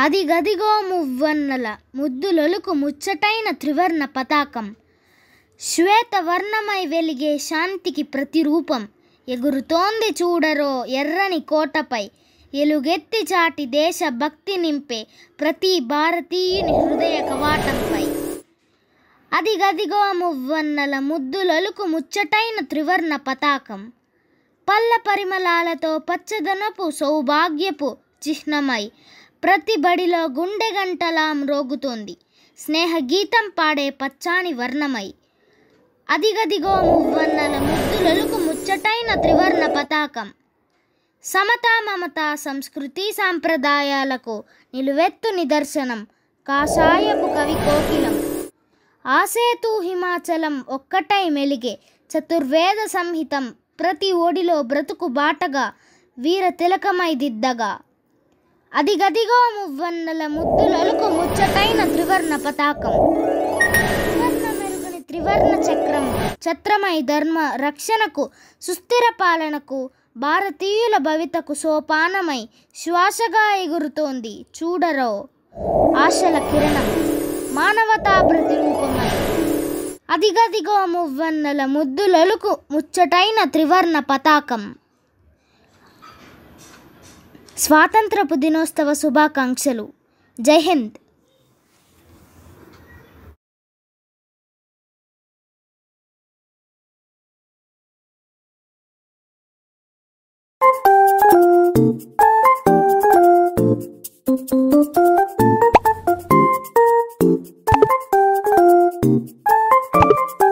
అది గదిగో మువ్వన్నల ముద్దులొలుకు ముచ్చటైన త్రివర్ణ పతాకం శ్వేతవర్ణమై వెలిగే శాంతికి ప్రతిరూపం ఎగురుతోంది చూడరో ఎర్రని కోటపై ఎలుగెత్తి చాటి దేశ భక్తి నింపే ప్రతి భారతీయుని హృదయ కవాటంపై అది గదిగో మువ్వన్నల ముద్దులొలుకు ముచ్చటైన త్రివర్ణ పతాకం పల్ల పరిమళాలతో పచ్చదనపు సౌభాగ్యపు చిహ్నమై ప్రతి బడిలో గుండె గంటలా మ్రోగుతోంది స్నేహ గీతం పాడే పచ్చాని వర్ణమై అదిగదిగో మువ్వన్నల ముద్దులొలుకు ముచ్చటైన త్రివర్ణ పతాకం సమత మమత సంస్కృతి సాంప్రదాయాలకు నిలువెత్తు నిదర్శనం కాషాయపు కవి కోకిలం ఆసేతు హిమాచలం ఒక్కటై మెలిగే చతుర్వేద సంహితం ప్రతి ఒడిలో బ్రతుకు బాటగా వీర తిలకమై దిద్దగా అదిగదిగో మువ్వన్నల ముద్దులొలుకు ముచ్చటైన త్రివర్ణ పతాకం త్రివర్ణ మెరుగుని త్రివర్ణ చక్రం ఛత్రమై ధర్మ రక్షణకు సుస్థిర పాలనకు భారతీయుల భవితకు సోపానమై శ్వాసగా ఎగురుతోంది చూడరో ఆశల కిరణం మానవతా ప్రతిరూపమై అదిగదిగో మువ్వన్నల ముద్దులొలుకు ముచ్చటైన త్రివర్ణ పతాకం స్వాతంత్రపు దినోత్సవ శుభాకాంక్షలు జై హింద్ Thank you.